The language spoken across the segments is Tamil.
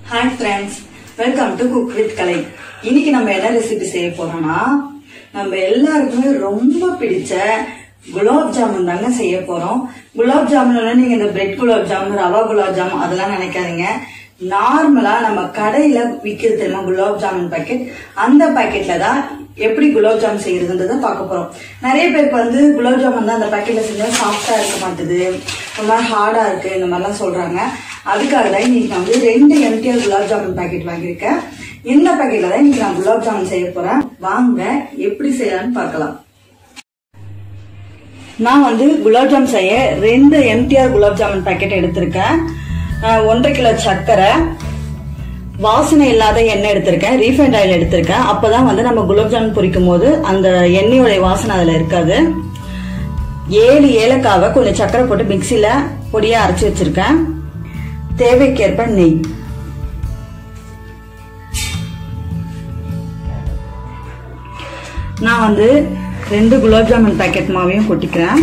hi friends welcome to cook with Kalai இன்னைக்கு நம்ம என்ன ரெசிபி செய்ய போறோம்னா நம்ம எல்லாருக்குமே ரொம்ப பிடிச்ச குலாப் ஜாமுன் தாங்க செய்ய போறோம் குலாப் ஜாமுன் நீங்க இந்த பிரெட் குலாப் ஜாமுன் ரவா குலாப் ஜாமுன் அதெல்லாம் நினைக்காதீங்க நார்மலா நம்ம கடையில விக்கிறது தெரியுமா குலாப் ஜாமுன் பாக்கெட் அந்த பாக்கெட்ல தான் எப்படி குலாப் ஜாமுன் செய்யறதுன்றத பார்க்க போறோம் நிறைய பேருக்கு வந்து குலாப் ஜாமுன் தான் அந்த பாக்கெட்ல செஞ்சா சாஃப்டா இருக்க மாட்டுது ஒரு மாதிரி ஹார்டா இருக்கு இந்த மாதிரிலாம் சொல்றாங்க அதுக்காக தான் இன்னைக்கு நான் வந்து ரெண்டு எம்டிஆர் குலாப் ஜாமுன் பாக்கெட் வாங்கியிருக்கேன் இந்த பாக்கெட்ல தான் இன்னைக்கு நான் குலாப் ஜாமுன் செய்ய போறேன் வாங்க எப்படி செய்யலாம்னு பார்க்கலாம் நான் வந்து குலாப் ஜாமுன் செய்ய ரெண்டு எம்டிஆர் குலாப் ஜாமுன் பாக்கெட் எடுத்திருக்கேன் அஹ் ஒன்றரை கிலோ சர்க்கரை வாசனை இல்லாத எண்ணெய் எடுத்திருக்கேன் ரீஃபைண்ட் ஆயில் எடுத்திருக்கேன் அப்பதான் வந்து நம்ம குலாப் ஜாமுன் பொரிக்கும் போது அந்த எண்ணெயோட வாசனை அதுல இருக்காது ஏழு ஏலக்காவை கொஞ்சம் சர்க்கரை போட்டு மிக்சியில பொடியா அரைச்சு வச்சிருக்கேன் தேவைக்கேற்ப நெய் நான் வந்து ரெண்டு குலாப் ஜாமுன் பேக்கெட் மாவையும் கொட்டிக்கிறேன்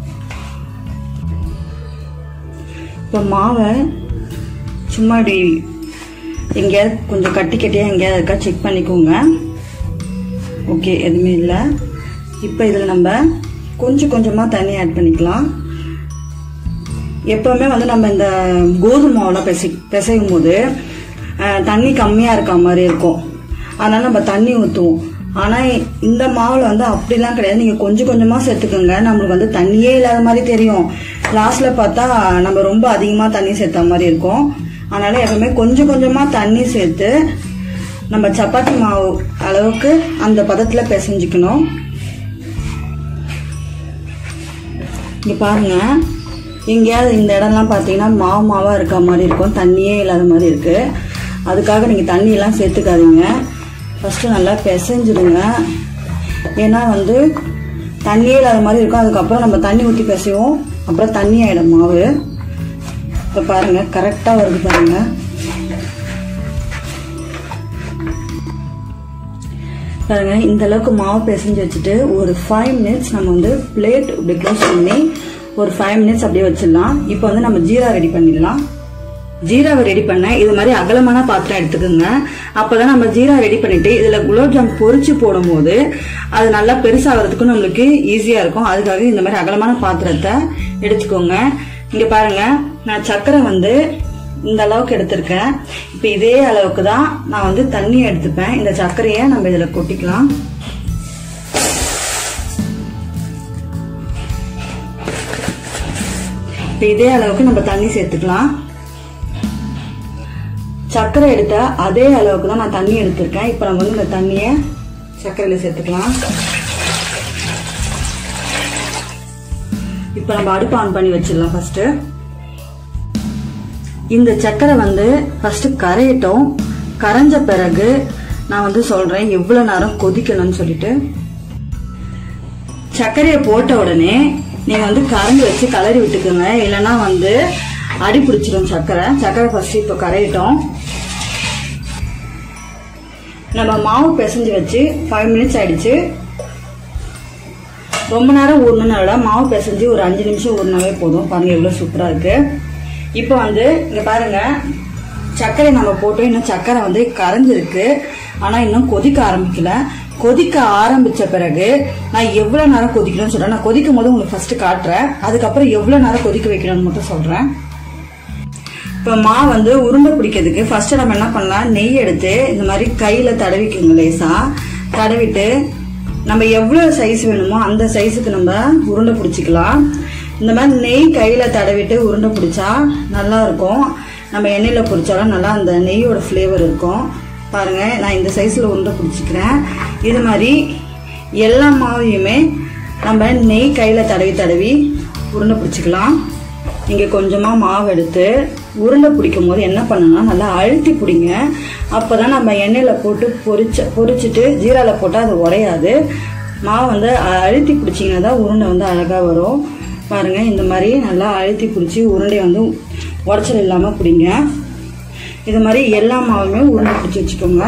இப்போ மாவை சும்மா இப்படி எங்கேயாவது கொஞ்சம் கட்டி கட்டியாக எங்கேயாவது இருக்கா செக் பண்ணிக்கோங்க ஓகே எதுவுமே இல்லை இப்போ இதில் நம்ம கொஞ்சம் கொஞ்சமாக தண்ணி ஆட் பண்ணிக்கலாம் எப்பவுமே வந்து நம்ம இந்த கோதுமை மாவுலாம் பிசை பிசையும் போது அஹ், தண்ணி கம்மியாக இருக்க மாதிரி இருக்கும் அதனால நம்ம தண்ணி ஊற்றுவோம் ஆனால் இந்த மாவில் வந்து அப்படிலாம் கிடையாது நீங்கள் கொஞ்சம் கொஞ்சமாக சேர்த்துக்கோங்க நம்மளுக்கு வந்து தண்ணியே இல்லாத மாதிரி தெரியும் லாஸ்ட்டில் பார்த்தா நம்ம ரொம்ப அதிகமாக தண்ணி சேர்த்த மாதிரி இருக்கும் அதனால எப்பவுமே கொஞ்சம் கொஞ்சமாக தண்ணி சேர்த்து நம்ம சப்பாத்தி மாவு அளவுக்கு அந்த பதத்தில் பிசைஞ்சுக்கணும் இங்கே பாருங்க எங்கேயாவது இந்த இடம்லாம் பார்த்தீங்கன்னா மாவு மாவாக இருக்க மாதிரி இருக்கும் தண்ணியே இல்லாத மாதிரி இருக்கு அதுக்காக நீங்கள் தண்ணியெல்லாம் சேர்த்துக்காதீங்க ஃபஸ்ட்டு நல்லா பிசைஞ்சிடுங்க ஏன்னா வந்து தண்ணியே இல்லாத மாதிரி இருக்கும் அதுக்கப்புறம் நம்ம தண்ணி ஊற்றி பிசைவோம் அப்புறம் தண்ணி ஆகிடும் மாவு இப்போ பாருங்க கரெக்டாக வருது பாருங்க பாருங்க இந்த அளவுக்கு மாவு பிசைஞ்சு வச்சுட்டு ஒரு ஃபைவ் மினிட்ஸ் நம்ம வந்து பிளேட் இப்படி க்ளோஸ் பண்ணி ஒரு ஃபைவ் மினிட்ஸ் அப்படியே வச்சிடலாம் இப்போ வந்து நம்ம ஜீரா ரெடி பண்ணிடலாம் ஜீராவை ரெடி பண்ண இது மாதிரி அகலமான பாத்திரம் எடுத்துக்கோங்க அப்பதான் நம்ம ஜீரா ரெடி பண்ணிட்டு இதுல குலாப் ஜாம் பொரிச்சு போடும்போது அது நல்லா பெருசாகிறதுக்கும் நம்மளுக்கு ஈஸியா இருக்கும் அதுக்காக இந்த மாதிரி அகலமான பாத்திரத்தை எடுத்துக்கோங்க இங்க பாருங்க நான் சர்க்கரை வந்து இந்த அளவுக்கு எடுத்திருக்கேன் இப்போ இதே அளவுக்கு தான் நான் வந்து தண்ணி எடுத்துப்பேன் இந்த சர்க்கரையை நம்ம இதுல கொட்டிக்கலாம் இப்போ இதே அளவுக்கு நம்ம தண்ணி சேர்த்துக்கலாம் சர்க்கரை எடுத்த அதே அளவுக்கு தான் நான் தண்ணி எடுத்திருக்கேன் இப்போ நம்ம வந்து இந்த தண்ணியை சர்க்கரையில் சேர்த்துக்கலாம் இப்போ நம்ம அடுப்பு ஆன் பண்ணி வச்சிடலாம் ஃபர்ஸ்ட் இந்த சர்க்கரை வந்து ஃபர்ஸ்ட் கரையட்டும் கரைஞ்ச பிறகு நான் வந்து சொல்றேன் எவ்வளவு நேரம் கொதிக்கணும்னு சொல்லிட்டு சர்க்கரையை போட்ட உடனே நீங்க வந்து கரைஞ்சி வச்சு கலரி விட்டுக்கோங்க இல்லைன்னா வந்து அடி பிடிச்சிடும் சர்க்கரை சர்க்கரை ஃபர்ஸ்ட் இப்போ கரையட்டும் நம்ம மாவு பிசைஞ்சு வச்சு ஃபைவ் மினிட்ஸ் ஆயிடுச்சு ரொம்ப நேரம் ஊறணும்னால மாவு பிசைஞ்சு ஒரு அஞ்சு நிமிஷம் ஊறினாவே போதும் பாருங்க எவ்வளோ சூப்பராக இருக்கு இப்போ வந்து இங்கே பாருங்க சர்க்கரை நம்ம போட்டோம் இன்னும் சர்க்கரை வந்து கரைஞ்சிருக்கு ஆனால் இன்னும் கொதிக்க ஆரம்பிக்கல கொதிக்க ஆரம்பிச்ச பிறகு நான் எவ்வளோ நேரம் கொதிக்கணும்னு சொல்றேன் நான் கொதிக்கும் போது உங்களுக்கு ஃபர்ஸ்ட் காட்டுறேன் அதுக்கப்புறம் எவ்வளோ நேரம் கொதிக்க வைக்கணும்னு மட்டும் சொல்றேன் இப்போ மா வந்து உருண்டை பிடிக்கிறதுக்கு ஃபர்ஸ்ட் நம்ம என்ன பண்ணலாம் நெய் எடுத்து இந்த மாதிரி கையில தடவிக்குங்க லேசா தடவிட்டு நம்ம எவ்வளவு சைஸ் வேணுமோ அந்த சைஸுக்கு நம்ம உருண்டை பிடிச்சிக்கலாம் இந்த மாதிரி நெய் கையில தடவிட்டு உருண்டை பிடிச்சா நல்லா இருக்கும் நம்ம எண்ணெயில பொரிச்சாலும் நல்லா அந்த நெய்யோட ஃப்ளேவர் இருக்கும் பாருங்க நான் இந்த சைஸ்ல உருண்டை பிடிச்சிக்கிறேன் இது மாதிரி எல்லா மாவையுமே நம்ம நெய் கையில தடவி தடவி உருண்டை பிடிச்சிக்கலாம் நீங்க கொஞ்சமா மாவு எடுத்து உருண்டை பிடிக்கும் போது என்ன பண்ணணும்னா நல்லா அழுத்தி பிடிங்க அப்பதான் நம்ம எண்ணெயில போட்டு பொரிச்ச பொரிச்சிட்டு ஜீரால போட்டா அது உடையாது மாவு வந்து அ- அழுத்தி பிடிச்சிங்கன்னா தான் உருண்டை வந்து அழகா வரும் பாருங்க இந்த மாதிரி நல்லா அழுத்தி பிடிச்சி உருண்டையை வந்து உடச்சல் இல்லாம பிடிங்க இது மாதிரி எல்லா மாவுமே உருண்டை பிடிச்சி வச்சுக்கோங்க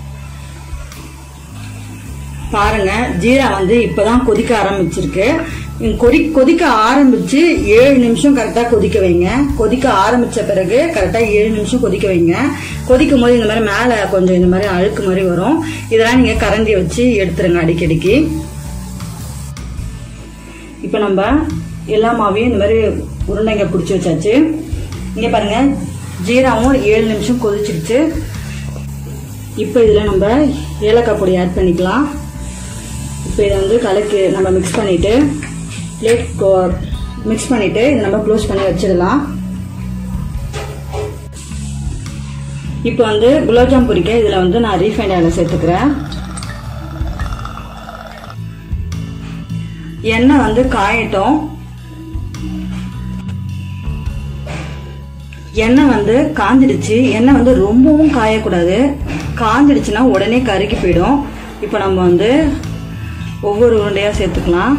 பாருங்க ஜீரா வந்து இப்பதான் கொதிக்க ஆரம்பிச்சிருக்கு கொதி கொதிக்க ஆரம்பிச்சு ஏழு நிமிஷம் கரெக்டா கொதிக்க வைங்க கொதிக்க ஆரம்பிச்ச பிறகு கரெக்டா ஏழு நிமிஷம் கொதிக்க வைங்க கொதிக்கும் போது இந்த மாதிரி மேல கொஞ்சம் இந்த மாதிரி அழுக்கு மாதிரி வரும் இதெல்லாம் நீங்க கரண்டி வச்சு எடுத்துருங்க அடிக்கடிக்கு இப்போ நம்ம எல்லா மாவையும் இந்த மாதிரி உருண்டைங்க பிடிச்சி வச்சாச்சு இங்க பாருங்க ஜீராவும் ஏழு நிமிஷம் கொதிச்சிருச்சு இப்போ இதில் நம்ம ஏலக்காய் பொடி ஆட் பண்ணிக்கலாம் இப்போ இதை வந்து கலக்கி நம்ம மிக்ஸ் பண்ணிட்டு பிளேட் மிக்ஸ் பண்ணிட்டு இதை நம்ம க்ளோஸ் பண்ணி வச்சிடலாம் இப்போ வந்து குலாப்ஜாம் பொரிக்க இதில் வந்து நான் ரீஃபைண்ட் ஆயில் சேர்த்துக்கிறேன் எண்ணெய் வந்து காயட்டும் எண்ணெய் வந்து காஞ்சிடுச்சு எண்ணெய் வந்து ரொம்பவும் காயக்கூடாது காஞ்சிடுச்சுன்னா உடனே கருகி போயிடும் இப்போ நம்ம வந்து ஒவ்வொரு உருண்டையாக சேர்த்துக்கலாம்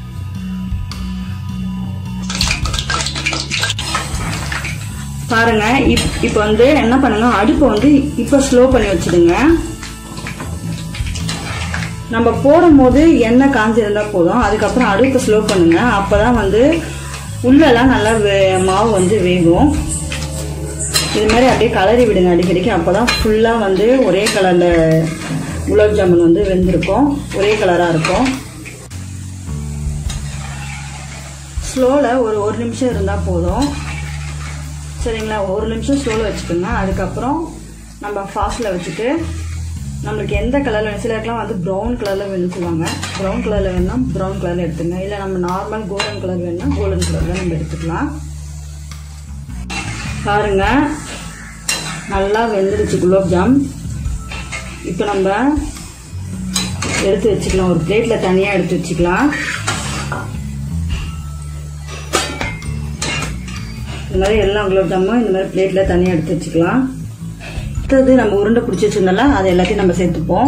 பாருங்க இப் இப்போ வந்து என்ன பண்ணுங்க அடுப்பை வந்து இப்போ ஸ்லோ பண்ணி வச்சுடுங்க நம்ம போடும் போது எண்ணெய் காஞ்சிருந்தா போதும் அதுக்கப்புறம் அடுப்பை ஸ்லோ பண்ணுங்க அப்பதான் வந்து உள்ளெல்லாம் நல்லா வே- மாவு வந்து வேகும் இது மாதிரி அப்படியே கலரி விடுங்க அடிக்கடிக்கு அப்பதான் ஃபுல்லா வந்து ஒரே கலர்ல குலாப் ஜாமுன் வந்து வெந்திருக்கும் ஒரே கலரா இருக்கும் ஸ்லோல ஒரு ஒரு நிமிஷம் இருந்தா போதும் சரிங்களா ஒரு நிமிஷம் ஸ்லோவில் வச்சுக்கோங்க அதுக்கப்புறம் நம்ம ஃபாஸ்ட்டில் வச்சுட்டு நம்மளுக்கு எந்த கலரில் வேணும் சிலருக்குலாம் வந்து ப்ரௌன் கலரில் வேணும்னு சொல்லுவாங்க ப்ரௌன் கலரில் வேணும்னா ப்ரௌன் கலரில் எடுத்துங்க இல்லை நம்ம நார்மல் கோல்டன் கலர் வேணும்னா கோல்டன் கலரில் நம்ம எடுத்துக்கலாம் பாருங்க நல்லா வெந்துடுச்சு குலோப்ஜாம் இப்போ நம்ம எடுத்து வச்சுக்கலாம் ஒரு பிளேட்டில் தனியாக எடுத்து வச்சுக்கலாம் இந்த மாதிரி எல்லா குலோப் ஜாமும் இந்த மாதிரி பிளேட்ல தனியாக எடுத்து வச்சுக்கலாம் அடுத்தது நம்ம உருண்டை பிடிச்சி வச்சிருந்தோம்ல அது எல்லாத்தையும் நம்ம சேர்த்துப்போம்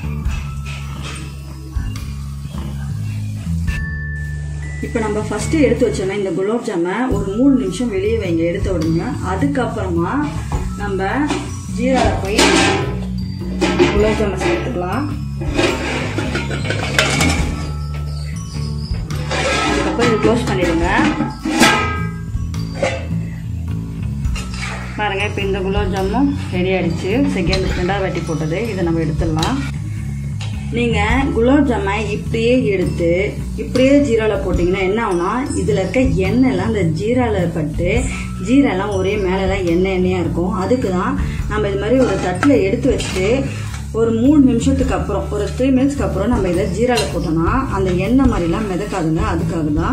இப்போ நம்ம ஃபர்ஸ்ட் எடுத்து வச்சோம்னா இந்த குலோப் ஜாமை ஒரு மூணு நிமிஷம் வெளியே வைங்க எடுத்த உடனே அதுக்கப்புறமா நம்ம ஜீரால போய் குலோப் ஜாமை சேர்த்துக்கலாம் அதுக்கப்புறம் இது க்ளோஸ் பண்ணிடுங்க பாருங்க இப்போ இந்த குலாப் ஜாமுன் ரெடி ஆயிடுச்சு செகண்ட் ரெண்டாவது வாட்டி போட்டது இதை நம்ம எடுத்துடலாம் நீங்கள் குலாப் ஜாமை இப்படியே எடுத்து இப்படியே ஜீராவில் போட்டிங்கன்னா என்ன ஆகும்னா இதில் இருக்க எண்ணெய்லாம் இந்த ஜீராவில் பட்டு ஜீரெல்லாம் ஒரே மேலெல்லாம் எண்ணெய் எண்ணெயாக இருக்கும் அதுக்கு தான் நம்ம இது மாதிரி ஒரு தட்டில் எடுத்து வச்சுட்டு ஒரு மூணு நிமிஷத்துக்கு அப்புறம் ஒரு த்ரீ மினிட்ஸ்க்கு அப்புறம் நம்ம இதை ஜீராவில் போட்டோம்னா அந்த எண்ணெய் மாதிரிலாம் மிதக்காதுங்க அதுக்காக தான்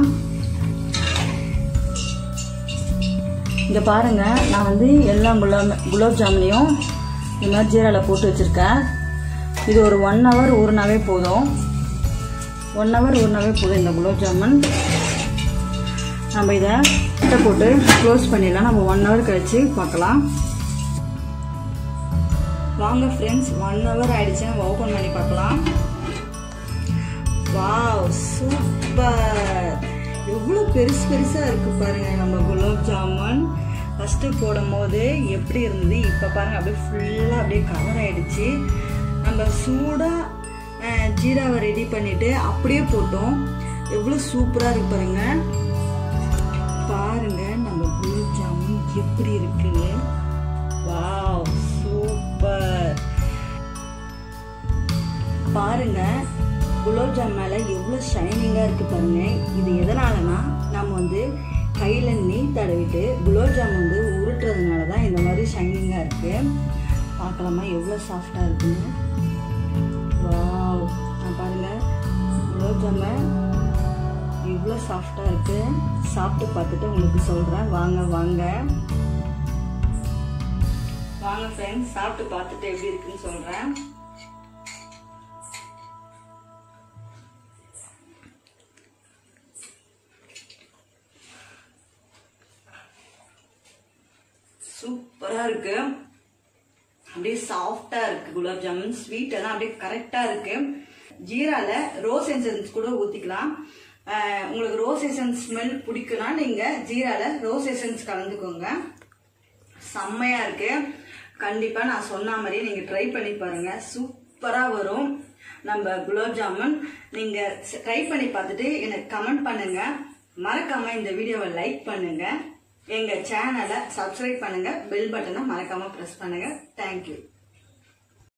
இங்க பாருங்க நான் வந்து எல்லா குலாப் குலாப் ஜாமுனையும் இந்த மாதிரி ஜீராவில் போட்டு வச்சிருக்கேன் இது ஒரு ஒன் ஹவர் ஊறினாவே போதும் ஒன் ஹவர் ஊறினாவே போதும் இந்த குலாப் ஜாமுன் நம்ம இதை முட்டை போட்டு க்ளோஸ் பண்ணிடலாம் நம்ம ஒன் ஹவர் கழிச்சு பார்க்கலாம் வாங்க ஃப்ரெண்ட்ஸ் ஒன் ஹவர் ஆயிடுச்சு நம்ம ஓப்பன் பண்ணி பார்க்கலாம் வாவ் சூப்பர் எவ்வளோ பெருசு பெருசாக இருக்கு பாருங்க நம்ம குலாப் ஜாமுன் ஃபஸ்ட்டு போடும் போது எப்படி இருந்தது இப்போ பாருங்க அப்படியே ஃபுல்லாக அப்படியே கவர் ஆயிடுச்சு நம்ம சூடாக ஜீராவை ரெடி பண்ணிட்டு அப்படியே போட்டோம் எவ்வளோ சூப்பராக இருக்கு பாருங்க பாருங்க நம்ம குலாப் ஜாமுன் எப்படி இருக்குன்னு வாவ் சூப்பர் பாருங்க குலோப் ஜாம் மேலே எவ்வளோ ஷைனிங்காக இருக்குது பாருங்க இது எதனாலனா நம்ம வந்து கையில் நெய் தடவிட்டு குலோப் ஜாம் வந்து உருட்டுறதுனால தான் இந்த மாதிரி ஷைனிங்காக இருக்குது பார்க்கலாமா எவ்வளோ சாஃப்டாக இருக்குன்னு வாவ் நான் பாருங்க குலோப் ஜாமை எவ்வளோ சாஃப்டாக இருக்குது சாப்பிட்டு பார்த்துட்டு உங்களுக்கு சொல்கிறேன் வாங்க வாங்க வாங்க ஃப்ரெண்ட்ஸ் சாப்பிட்டு பார்த்துட்டு எப்படி இருக்குன்னு சொல்கிறேன் சூப்பரா இருக்கு அப்படியே சாஃப்டா இருக்கு குலாப் ஜாமுன் ஸ்வீட் எல்லாம் அப்படியே கரெக்டா இருக்கு ஜீரால ரோஸ் எசன்ஸ் கூட ஊத்திக்கலாம் அஹ் உங்களுக்கு ரோஸ் எசன்ஸ் ஸ்மெல் பிடிக்கும்னா நீங்க ஜீரால ரோஸ் எசன்ஸ் கலந்துக்கோங்க செம்மையா இருக்கு கண்டிப்பா நான் சொன்ன மாதிரி நீங்க ட்ரை பண்ணி பாருங்க சூப்பரா வரும் நம்ம குலோப் ஜாமுன் நீங்க ட்ரை பண்ணி பார்த்துட்டு எனக்கு கமெண்ட் பண்ணுங்க மறக்காம இந்த வீடியோவை லைக் பண்ணுங்க எங்க சேனலை சப்ஸ்கிரைப் பண்ணுங்க பெல் பட்டனை மறக்காம பிரஸ் பண்ணுங்க தேங்க்யூ